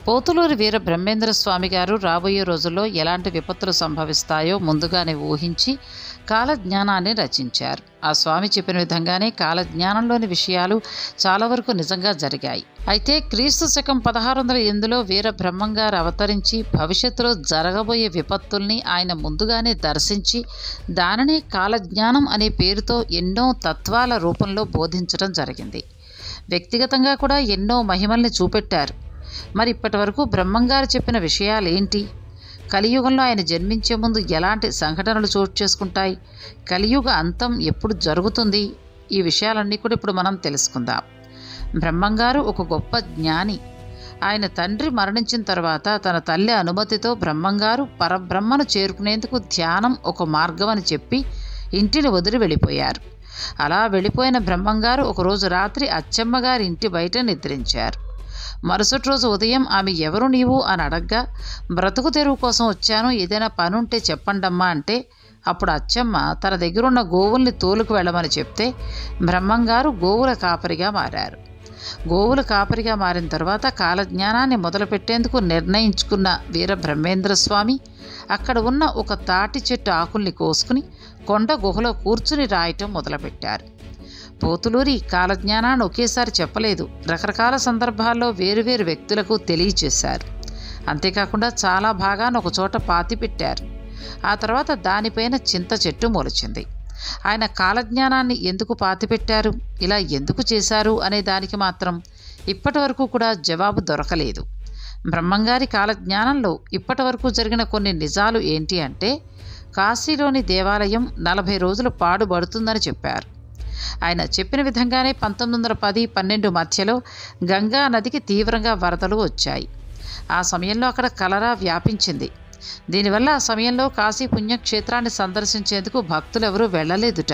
పోతులూరి వీర బ్రహ్మేంద్ర స్వామి గారు రాబోయే రోజుల్లో ఎలాంటి విపత్తులు సంభవిస్తాయో ముందుగానే ఊహించి కాలజ్ఞానాన్ని రచించారు ఆ స్వామి చెప్పిన విధంగానే కాలజ్ఞానంలోని విషయాలు చాలా వరకు నిజంగా జరిగాయి అయితే క్రీస్తు శకం పదహారు వందల ఎనిమిదిలో వీర బ్రహ్మంగారు అవతరించి భవిష్యత్తులో జరగబోయే విపత్తుల్ని ఆయన ముందుగానే దర్శించి దానిని కాలజ్ఞానం అనే పేరుతో ఎన్నో తత్వాల రూపంలో బోధించడం జరిగింది వ్యక్తిగతంగా కూడా ఎన్నో మహిమల్ని చూపెట్టారు మరి ఇప్పటి వరకు బ్రహ్మంగారు చెప్పిన విషయాలు ఏంటి కలియుగంలో ఆయన జన్మించే ముందు ఎలాంటి సంఘటనలు చోటు చేసుకుంటాయి కలియుగ అంతం ఎప్పుడు జరుగుతుంది ఈ విషయాలన్నీ కూడా ఇప్పుడు మనం తెలుసుకుందాం బ్రహ్మంగారు ఒక గొప్ప జ్ఞాని ఆయన తండ్రి మరణించిన తర్వాత తన తల్లి అనుమతితో బ్రహ్మంగారు పరబ్రహ్మను చేరుకునేందుకు ధ్యానం ఒక మార్గం అని చెప్పి ఇంటిని వదిలి వెళ్ళిపోయారు అలా వెళ్ళిపోయిన బ్రహ్మంగారు ఒకరోజు రాత్రి అచ్చమ్మగారి ఇంటి బయట నిద్రించారు మరుసటి రోజు ఉదయం ఆమె ఎవరు నీవు అని అడగ్గా బ్రతుకు తెరువు కోసం వచ్చాను ఏదైనా పని ఉంటే చెప్పండమ్మా అంటే అప్పుడు అచ్చమ్మ తన దగ్గరున్న గోవుల్ని తోలుకు వెళ్ళమని చెప్తే బ్రహ్మంగారు గోవుల కాపరిగా మారారు గోవుల కాపరిగా మారిన తర్వాత కాలజ్ఞానాన్ని మొదలుపెట్టేందుకు నిర్ణయించుకున్న వీర బ్రహ్మేంద్ర స్వామి అక్కడ ఉన్న ఒక తాటి చెట్టు ఆకుల్ని కోసుకుని కొండ గుహలో కూర్చుని రాయటం మొదలుపెట్టారు పోతులూరి కాలజ్ఞానాన్ని ఒకేసారి చెప్పలేదు రకరకాల సందర్భాల్లో వేరువేరు వ్యక్తులకు తెలియచేశారు అంతేకాకుండా చాలా భాగాన్ని ఒక చోట పాతి పెట్టారు ఆ తర్వాత దానిపైన చింత చెట్టు మొలిచింది ఆయన కాలజ్ఞానాన్ని ఎందుకు పాతిపెట్టారు ఇలా ఎందుకు చేశారు అనే దానికి మాత్రం ఇప్పటి వరకు కూడా జవాబు దొరకలేదు బ్రహ్మంగారి కాలజ్ఞానంలో ఇప్పటి వరకు జరిగిన కొన్ని నిజాలు ఏంటి అంటే కాశీలోని దేవాలయం నలభై రోజులు పాడుబడుతుందని చెప్పారు ఆయన చెప్పిన విధంగానే పంతొమ్మిది వందల పది పన్నెండు మధ్యలో గంగా నదికి తీవ్రంగా వరదలు వచ్చాయి ఆ సమయంలో అక్కడ కలరా వ్యాపించింది దీనివల్ల ఆ సమయంలో కాశీ పుణ్యక్షేత్రాన్ని సందర్శించేందుకు భక్తులెవరూ వెళ్ళలేదుట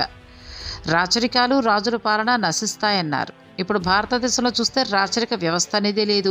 రాచరికాలు రాజుల పాలన నశిస్తాయన్నారు ఇప్పుడు భారతదేశంలో చూస్తే రాచరిక వ్యవస్థ అనేది లేదు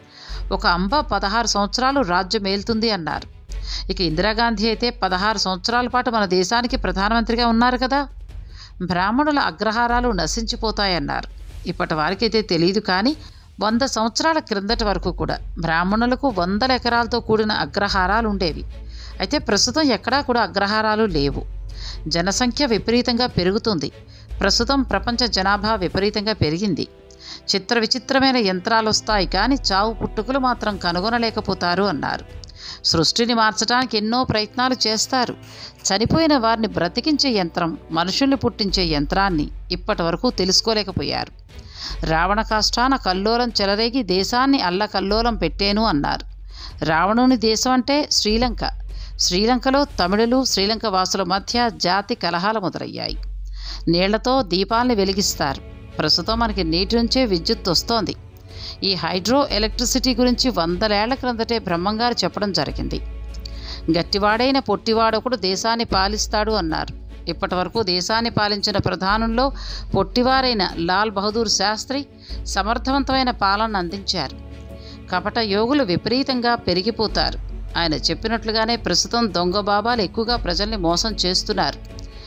ఒక అంబ పదహారు సంవత్సరాలు రాజ్యం మేలుతుంది అన్నారు ఇక ఇందిరాగాంధీ అయితే పదహారు సంవత్సరాల పాటు మన దేశానికి ప్రధానమంత్రిగా ఉన్నారు కదా బ్రాహ్మణుల అగ్రహారాలు నశించిపోతాయన్నారు ఇప్పటి వారికైతే తెలియదు కానీ వంద సంవత్సరాల క్రిందటి వరకు కూడా బ్రాహ్మణులకు వందల ఎకరాలతో కూడిన అగ్రహారాలు ఉండేవి అయితే ప్రస్తుతం ఎక్కడా కూడా అగ్రహారాలు లేవు జనసంఖ్య విపరీతంగా పెరుగుతుంది ప్రస్తుతం ప్రపంచ జనాభా విపరీతంగా పెరిగింది చిత్ర విచిత్రమైన యంత్రాలు వస్తాయి కానీ చావు పుట్టుకలు మాత్రం కనుగొనలేకపోతారు అన్నారు సృష్టిని మార్చడానికి ఎన్నో ప్రయత్నాలు చేస్తారు చనిపోయిన వారిని బ్రతికించే యంత్రం మనుషుల్ని పుట్టించే యంత్రాన్ని ఇప్పటి వరకు తెలుసుకోలేకపోయారు రావణ కాష్టాన కల్లోలం చెలరేగి దేశాన్ని అల్లకల్లోలం పెట్టేను అన్నారు రావణుని దేశం అంటే శ్రీలంక శ్రీలంకలో తమిళులు శ్రీలంక వాసుల మధ్య జాతి కలహాలు మొదలయ్యాయి నీళ్లతో దీపాల్ని వెలిగిస్తారు ప్రస్తుతం మనకి నీటి నుంచే విద్యుత్ వస్తోంది ఈ హైడ్రో ఎలక్ట్రిసిటీ గురించి వందలేళ్ల క్రిందటే బ్రహ్మంగారు చెప్పడం జరిగింది గట్టివాడైన పొట్టివాడొకడు దేశాన్ని పాలిస్తాడు అన్నారు ఇప్పటి వరకు దేశాన్ని పాలించిన ప్రధానుల్లో పొట్టివారైన లాల్ బహదూర్ శాస్త్రి సమర్థవంతమైన పాలన అందించారు కపట యోగులు విపరీతంగా పెరిగిపోతారు ఆయన చెప్పినట్లుగానే ప్రస్తుతం దొంగ బాబాలు ఎక్కువగా ప్రజల్ని మోసం చేస్తున్నారు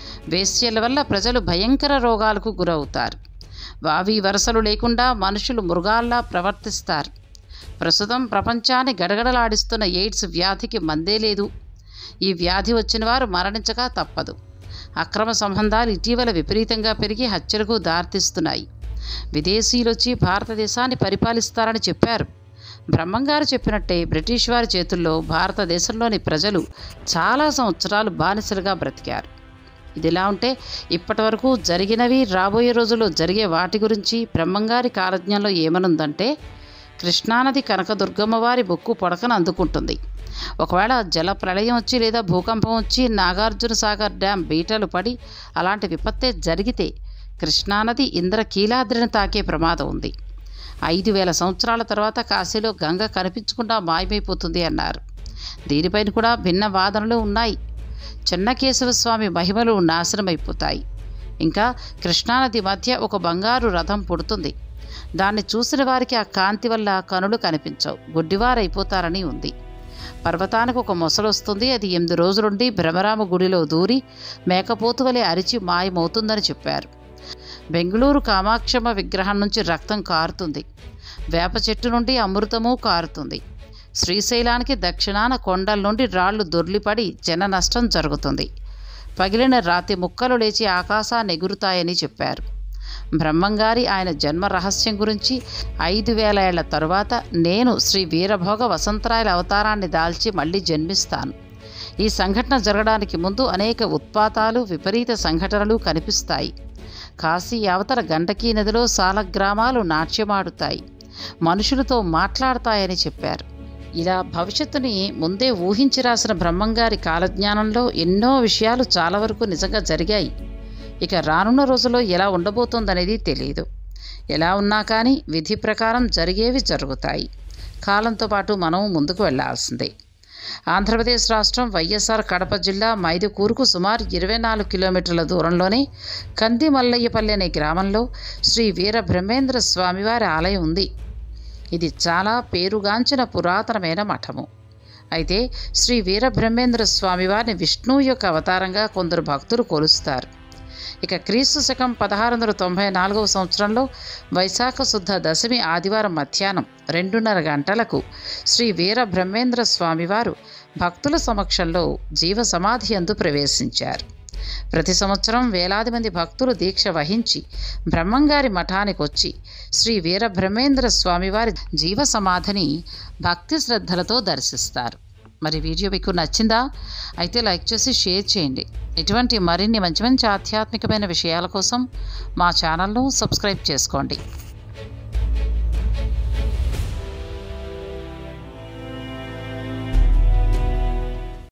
వేశ్యల వల్ల ప్రజలు భయంకర రోగాలకు గురవుతారు వావి వరసలు లేకుండా మనుషులు మృగాల్లా ప్రవర్తిస్తారు ప్రస్తుతం ప్రపంచాన్ని గడగడలాడిస్తున్న ఎయిడ్స్ వ్యాధికి మందే లేదు ఈ వ్యాధి వచ్చిన వారు మరణించక తప్పదు అక్రమ సంబంధాలు ఇటీవల విపరీతంగా పెరిగి హత్యలకు దారితీస్తున్నాయి విదేశీయులు వచ్చి భారతదేశాన్ని పరిపాలిస్తారని చెప్పారు బ్రహ్మంగారు చెప్పినట్టే బ్రిటిష్ వారి చేతుల్లో భారతదేశంలోని ప్రజలు చాలా సంవత్సరాలు బానిసలుగా బ్రతికారు ఇదిలా ఉంటే ఇప్పటి వరకు జరిగినవి రాబోయే రోజుల్లో జరిగే వాటి గురించి బ్రహ్మంగారి కాలజ్ఞంలో ఏమనుందంటే కృష్ణానది కనకదుర్గమ్మ వారి బొక్కు పొడకను అందుకుంటుంది ఒకవేళ జల ప్రళయం వచ్చి లేదా భూకంపం వచ్చి నాగార్జున సాగర్ డ్యాం బీటలు పడి అలాంటి విపత్తే జరిగితే కృష్ణానది ఇంద్రకీలాద్రిని తాకే ప్రమాదం ఉంది ఐదు వేల సంవత్సరాల తర్వాత కాశీలో గంగ కనిపించకుండా మాయమైపోతుంది అన్నారు దీనిపైన కూడా భిన్న వాదనలు ఉన్నాయి చెన్నకేశవ స్వామి మహిమలు నాశనమైపోతాయి ఇంకా కృష్ణానది మధ్య ఒక బంగారు రథం పుడుతుంది దాన్ని చూసిన వారికి ఆ కాంతి వల్ల కనులు కనిపించవు గుడ్డివారైపోతారని ఉంది పర్వతానికి ఒక మొసలొస్తుంది అది ఎనిమిది రోజులుండి భ్రమరామ గుడిలో దూరి మేకపోతు వలె అరిచి మాయమవుతుందని చెప్పారు బెంగళూరు కామాక్షమ్మ విగ్రహం నుంచి రక్తం కారుతుంది వేప చెట్టు నుండి అమృతము కారుతుంది శ్రీశైలానికి దక్షిణాన కొండల నుండి రాళ్లు దొర్లిపడి జన నష్టం జరుగుతుంది పగిలిన రాతి ముక్కలు లేచి ఆకాశాన్ని ఎగురుతాయని చెప్పారు బ్రహ్మంగారి ఆయన జన్మ రహస్యం గురించి ఐదు వేల ఏళ్ల తరువాత నేను శ్రీ వీరభోగ వసంతరాయల అవతారాన్ని దాల్చి మళ్ళీ జన్మిస్తాను ఈ సంఘటన జరగడానికి ముందు అనేక ఉత్పాతాలు విపరీత సంఘటనలు కనిపిస్తాయి కాశీ అవతల గండకీ నదిలో సాలగ్రామాలు నాట్యమాడుతాయి మనుషులతో మాట్లాడతాయని చెప్పారు ఇలా భవిష్యత్తుని ముందే ఊహించి రాసిన బ్రహ్మంగారి కాలజ్ఞానంలో ఎన్నో విషయాలు చాలా వరకు నిజంగా జరిగాయి ఇక రానున్న రోజుల్లో ఎలా ఉండబోతోందనేది తెలియదు ఎలా ఉన్నా కానీ విధి ప్రకారం జరిగేవి జరుగుతాయి కాలంతో పాటు మనం ముందుకు వెళ్లాల్సిందే ఆంధ్రప్రదేశ్ రాష్ట్రం వైఎస్ఆర్ కడప జిల్లా మైదుకూరుకు సుమారు ఇరవై నాలుగు కిలోమీటర్ల దూరంలోనే కంది మల్లయ్యపల్లి అనే గ్రామంలో శ్రీ వీర బ్రహ్మేంద్ర స్వామివారి ఆలయం ఉంది ఇది చాలా పేరుగాంచిన పురాతనమైన మఠము అయితే శ్రీ వీరబ్రహ్మేంద్ర స్వామివారిని విష్ణువు యొక్క అవతారంగా కొందరు భక్తులు కొలుస్తారు ఇక క్రీస్తు శకం పదహారు వందల తొంభై నాలుగవ సంవత్సరంలో వైశాఖ శుద్ధ దశమి ఆదివారం మధ్యాహ్నం రెండున్నర గంటలకు శ్రీ వీర బ్రహ్మేంద్ర స్వామివారు భక్తుల సమక్షంలో జీవ సమాధి అందు ప్రవేశించారు ప్రతి సంవత్సరం వేలాది మంది భక్తులు దీక్ష వహించి బ్రహ్మంగారి మఠానికి వచ్చి శ్రీ వీర బ్రహ్మేంద్ర స్వామివారి జీవ సమాధిని భక్తి శ్రద్ధలతో దర్శిస్తారు మరి వీడియో మీకు నచ్చిందా అయితే లైక్ చేసి షేర్ చేయండి ఇటువంటి మరిన్ని మంచి మంచి ఆధ్యాత్మికమైన విషయాల కోసం మా ఛానల్ను సబ్స్క్రైబ్ చేసుకోండి